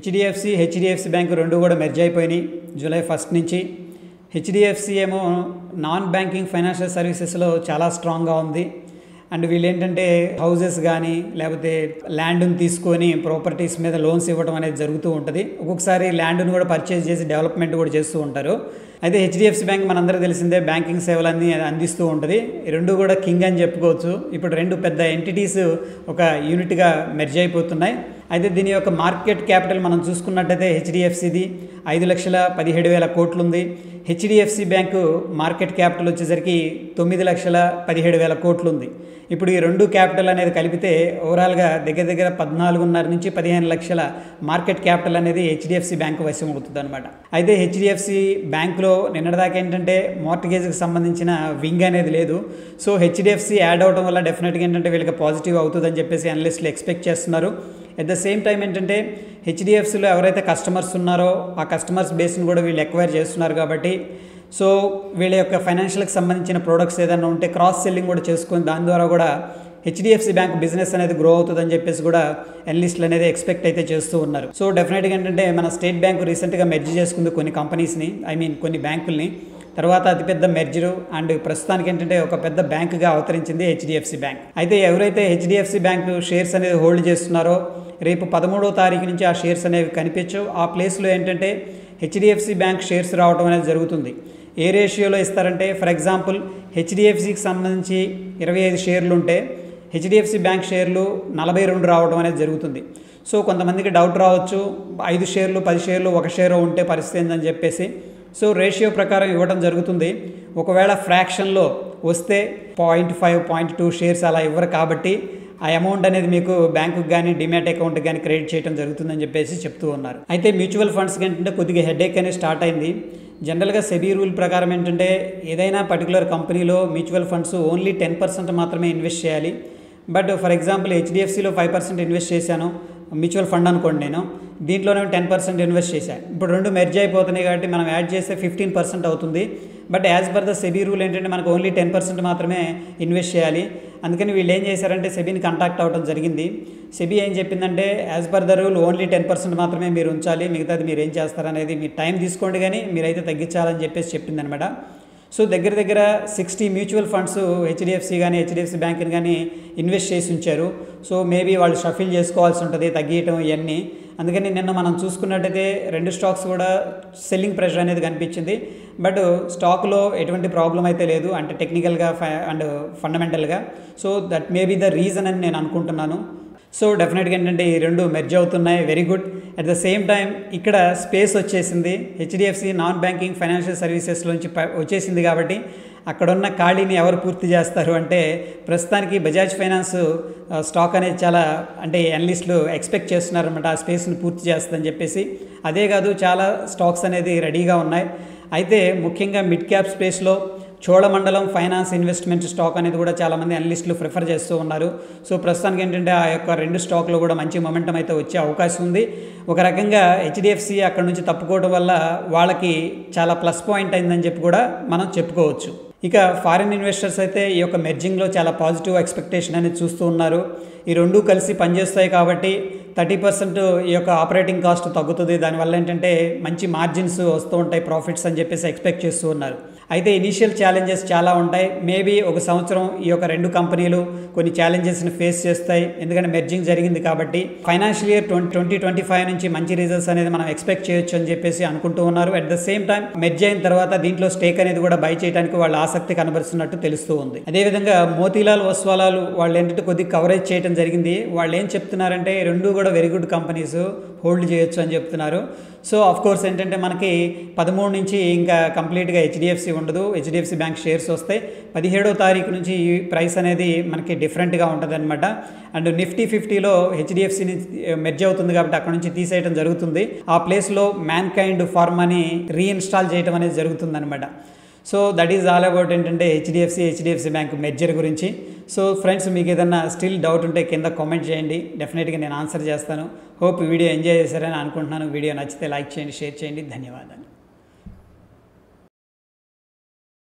HDFC HDFC bank రెండు కూడా merge అయిపోయినాయి జూలై ఫస్ట్ నుంచి హెచ్డిఎఫ్సి ఏమో నాన్ బ్యాంకింగ్ ఫైనాన్షియల్ సర్వీసెస్లో చాలా స్ట్రాంగ్గా ఉంది అండ్ వీళ్ళు ఏంటంటే హౌజెస్ కానీ లేకపోతే ల్యాండ్ని తీసుకొని ప్రాపర్టీస్ మీద లోన్స్ ఇవ్వడం అనేది జరుగుతూ ఉంటుంది ఒక్కొక్కసారి ల్యాండ్ను కూడా పర్చేజ్ చేసి డెవలప్మెంట్ కూడా చేస్తూ ఉంటారు అయితే హెచ్డిఎఫ్సి బ్యాంక్ మనందరికీ తెలిసిందే బ్యాంకింగ్ సేవలన్నీ అందిస్తూ ఉంటుంది ఈ రెండు కూడా కింగ్ అని చెప్పుకోవచ్చు ఇప్పుడు రెండు పెద్ద ఎంటిటీస్ ఒక యూనిట్గా మెర్జ్ అయిపోతున్నాయి అయితే దీని యొక్క మార్కెట్ క్యాపిటల్ మనం చూసుకున్నట్టయితే హెచ్డిఎఫ్సిది ఐదు లక్షల పదిహేడు వేల కోట్లు ఉంది హెచ్డిఎఫ్సి బ్యాంకు మార్కెట్ క్యాపిటల్ వచ్చేసరికి తొమ్మిది లక్షల పదిహేడు వేల కోట్లు ఉంది ఇప్పుడు ఈ రెండు క్యాపిటల్ అనేది కలిపితే ఓవరాల్గా దగ్గర దగ్గర పద్నాలుగున్నర నుంచి పదిహేను లక్షల మార్కెట్ క్యాపిటల్ అనేది హెచ్డిఎఫ్సి బ్యాంకు వశం అవుతుంది అనమాట అయితే హెచ్డిఎఫ్సి బ్యాంకులో నిన్నటిదాకా ఏంటంటే మార్టిగేజ్కి సంబంధించిన వింగ్ అనేది లేదు సో హెచ్డిఎఫ్సి యాడ్ అవడం వల్ల డెఫినెట్గా ఏంటంటే వీళ్ళకి పాజిటివ్ అవుతుందని చెప్పేసి అనలిస్టులు ఎక్స్పెక్ట్ చేస్తున్నారు అట్ ద సేమ్ టైం ఏంటంటే హెచ్డిఎఫ్సిలో ఎవరైతే కస్టమర్స్ ఉన్నారో ఆ కస్టమర్స్ బేస్ని కూడా వీళ్ళు ఎక్వైర్ చేస్తున్నారు కాబట్టి సో వీళ్ళ యొక్క ఫైనాన్షియల్కి సంబంధించిన ప్రోడక్ట్స్ ఏదైనా ఉంటే క్రాస్ సెల్లింగ్ కూడా చేసుకొని దాని ద్వారా కూడా హెచ్డిఎఫ్సి బ్యాంక్ బిజినెస్ అనేది గ్రో అవుతుందని చెప్పేసి కూడా ఎనలిస్టులు అనేది ఎక్స్పెక్ట్ అయితే చేస్తూ ఉన్నారు సో డెఫినెట్గా ఏంటంటే మన స్టేట్ బ్యాంక్ రీసెంట్గా మెర్జ్ చేసుకుంది కొన్ని కంపెనీస్ని ఐ మీన్ కొన్ని బ్యాంకుల్ని తర్వాత అతిపెద్ద మెర్జరు అండ్ ప్రస్తుతానికి ఏంటంటే ఒక పెద్ద బ్యాంకుగా అవతరించింది హెచ్డిఎఫ్సి బ్యాంక్ అయితే ఎవరైతే హెచ్డిఎఫ్సి బ్యాంక్ షేర్స్ అనేది హోల్డ్ చేస్తున్నారో రేపు పదమూడో తారీఖు నుంచి ఆ షేర్స్ అనేవి కనిపించవు ఆ ప్లేస్లో ఏంటంటే హెచ్డిఎఫ్సి బ్యాంక్ షేర్స్ రావడం అనేది జరుగుతుంది ఏ రేషియోలో ఇస్తారంటే ఫర్ ఎగ్జాంపుల్ హెచ్డిఎఫ్సికి సంబంధించి ఇరవై ఐదు షేర్లు ఉంటే హెచ్డిఎఫ్సి బ్యాంక్ షేర్లు నలభై రెండు రావడం అనేది జరుగుతుంది సో కొంతమందికి డౌట్ రావచ్చు ఐదు షేర్లు పది షేర్లు ఒక షేరు ఉంటే పరిస్థితి ఏందని చెప్పేసి సో రేషియో ప్రకారం ఇవ్వడం జరుగుతుంది ఒకవేళ ఫ్రాక్షన్లో వస్తే point five point two shares అలా ఇవ్వరు కాబట్టి ఆ అమౌంట్ అనేది మీకు బ్యాంకుకి కానీ డిమాట్ అకౌంట్కి కానీ క్రెడిట్ చేయడం జరుగుతుందని చెప్పేసి చెప్తూ ఉన్నారు అయితే మ్యూచువల్ ఫండ్స్కి ఏంటంటే కొద్దిగా హెడేక్ అనేది స్టార్ట్ అయింది జనరల్గా సెబీ రూల్ ప్రకారం ఏంటంటే ఏదైనా పర్టికులర్ కంపెనీలో mutual funds only ten percent మాత్రమే ఇన్వెస్ట్ చేయాలి బట్ ఫర్ ఎగ్జాంపుల్ హెచ్డిఎఫ్సిలో ఫైవ్ పర్సెంట్ ఇన్వెస్ట్ చేశాను మ్యూచువల్ ఫండ్ అనుకోండి నేను దీంట్లోనే టెన్ పర్సెంట్ ఇన్వెస్ట్ చేశాను ఇప్పుడు రెండు మెర్జ్ అయిపోతున్నాయి కాబట్టి మనం యాడ్ చేస్తే ఫిఫ్టీన్ పర్సెంట్ అవుతుంది but as per the SEBI rule ఏంటంటే మనకు ఓన్లీ టెన్ పర్సెంట్ మాత్రమే ఇన్వెస్ట్ చేయాలి అందుకని వీళ్ళు ఏం చేశారంటే సెబీని కాంటాక్ట్ అవ్వడం జరిగింది సెబీ ఏం చెప్పిందంటే as per the rule only ten percent మాత్రమే మీరు ఉంచాలి మిగతాది మీరు ఏం చేస్తారనేది మీరు టైం తీసుకోండి కానీ మీరైతే తగ్గించాలని చెప్పేసి చెప్పిందనమాట సో దగ్గర దగ్గర సిక్స్టీ మ్యూచువల్ ఫండ్స్ హెచ్డిఎఫ్సి కానీ హెచ్డిఎఫ్సి బ్యాంక్ని కానీ ఇన్వెస్ట్ చేసి ఉంచారు సో మేబీ వాళ్ళు షఫిల్ చేసుకోవాల్సి ఉంటుంది తగ్గియటం ఇవన్నీ అందుకని నిన్న మనం చూసుకున్నట్టయితే రెండు స్టాక్స్ కూడా సెల్లింగ్ ప్రెషర్ అనేది కనిపించింది బట్ స్టాక్లో ఎటువంటి ప్రాబ్లం అయితే లేదు అంటే టెక్నికల్గా అండ్ ఫండమెంటల్గా so that may be the reason అని నేను అనుకుంటున్నాను సో డెఫినెట్గా ఏంటంటే ఈ రెండు మెర్జ్ అవుతున్నాయి very good at the same time ఇక్కడ స్పేస్ వచ్చేసింది హెచ్డిఎఫ్సి నాన్ బ్యాంకింగ్ ఫైనాన్షియల్ సర్వీసెస్లోంచి వచ్చేసింది కాబట్టి అక్కడున్న ఖాళీని ఎవరు పూర్తి చేస్తారు అంటే ప్రస్తుతానికి బజాజ్ ఫైనాన్స్ స్టాక్ అనేది చాలా అంటే అనలిస్టులు ఎక్స్పెక్ట్ చేస్తున్నారనమాట ఆ స్పేస్ని పూర్తి చేస్తుందని చెప్పేసి అదే కాదు చాలా స్టాక్స్ అనేది రెడీగా ఉన్నాయి అయితే ముఖ్యంగా మిడ్ క్యాప్ స్పేస్లో చోళమండలం ఫైనాన్స్ ఇన్వెస్ట్మెంట్ స్టాక్ అనేది కూడా చాలామంది అనలిస్టులు ప్రిఫర్ చేస్తూ ఉన్నారు సో ప్రస్తుతానికి ఏంటంటే ఆ యొక్క రెండు స్టాక్లో కూడా మంచి మొమెంటం అయితే వచ్చే అవకాశం ఉంది ఒక రకంగా హెచ్డిఎఫ్సి అక్కడ నుంచి తప్పుకోవడం వల్ల వాళ్ళకి చాలా ప్లస్ పాయింట్ అయిందని చెప్పి కూడా మనం చెప్పుకోవచ్చు ఇక ఫారిన్ ఇన్వెస్టర్స్ అయితే ఈ యొక్క మెర్జింగ్లో చాలా పాజిటివ్ ఎక్స్పెక్టేషన్ అనేది చూస్తూ ఉన్నారు ఈ రెండు కలిసి పనిచేస్తాయి కాబట్టి థర్టీ పర్సెంట్ ఈ యొక్క ఆపరేటింగ్ కాస్ట్ తగ్గుతుంది దానివల్ల ఏంటంటే మంచి మార్జిన్స్ వస్తూ ఉంటాయి ప్రాఫిట్స్ అని చెప్పేసి ఎక్స్పెక్ట్ చేస్తూ ఉన్నారు అయితే ఇనీషియల్ ఛాలెంజెస్ చాలా ఉంటాయి మేబీ ఒక సంవత్సరం ఈ యొక్క రెండు కంపెనీలు కొన్ని ఛాలెంజెస్ని ఫేస్ చేస్తాయి ఎందుకంటే మెర్జింగ్ జరిగింది కాబట్టి financial year twenty twenty twenty five నుంచి మంచి రిజల్ట్స్ అనేది మనం ఎక్స్పెక్ట్ చేయొచ్చు అని చెప్పేసి అనుకుంటూ ఉన్నారు at the same time merge అయిన తర్వాత దీంట్లో స్టేక్ అనేది కూడా బై చేయడానికి వాళ్ళు ఆసక్తి కనబరుస్తున్నట్టు తెలుస్తూ ఉంది అదేవిధంగా మోతీలాల్ ఒస్వాలాలు వాళ్ళు ఏంటంటే కొద్దిగా కవరేజ్ చేయడం జరిగింది వాళ్ళు ఏం చెప్తున్నారంటే రెండు కూడా వెరీ గుడ్ కంపెనీస్ హోల్డ్ చేయొచ్చు అని చెప్తున్నారు సో ఆఫ్ కోర్స్ ఏంటంటే మనకి పదమూడు నుంచి ఇంకా కంప్లీట్గా హెచ్డిఎఫ్సి ఉండదు హెచ్డిఎఫ్సి బ్యాంక్ షేర్స్ వస్తాయి పదిహేడో తారీఖు నుంచి ఈ ప్రైస్ అనేది మనకి డిఫరెంట్గా ఉంటుంది అనమాట అండ్ నిఫ్టీ ఫిఫ్టీలో హెచ్డిఎఫ్సి మెర్జ్ అవుతుంది కాబట్టి అక్కడ నుంచి తీసేయడం జరుగుతుంది ఆ ప్లేస్లో మ్యాన్ కైండ్ ఫార్మాని రీఇన్స్టాల్ చేయడం అనేది జరుగుతుంది అనమాట so that is all about ఏంటంటే హెచ్డిఎఫ్సి హెచ్డిఎఫ్సి బ్యాంక్ మెర్జర్ గురించి సో ఫ్రెండ్స్ మీకు ఏదన్నా స్టిల్ డౌట్ ఉంటే కింద కామెంట్ చేయండి డెఫినెట్గా నేను ఆన్సర్ చేస్తాను హోప్ వీడియో ఎంజాయ్ చేశారని అనుకుంటున్నాను వీడియో నచ్చితే లైక్ చేయండి షేర్ చేయండి ధన్యవాదాలు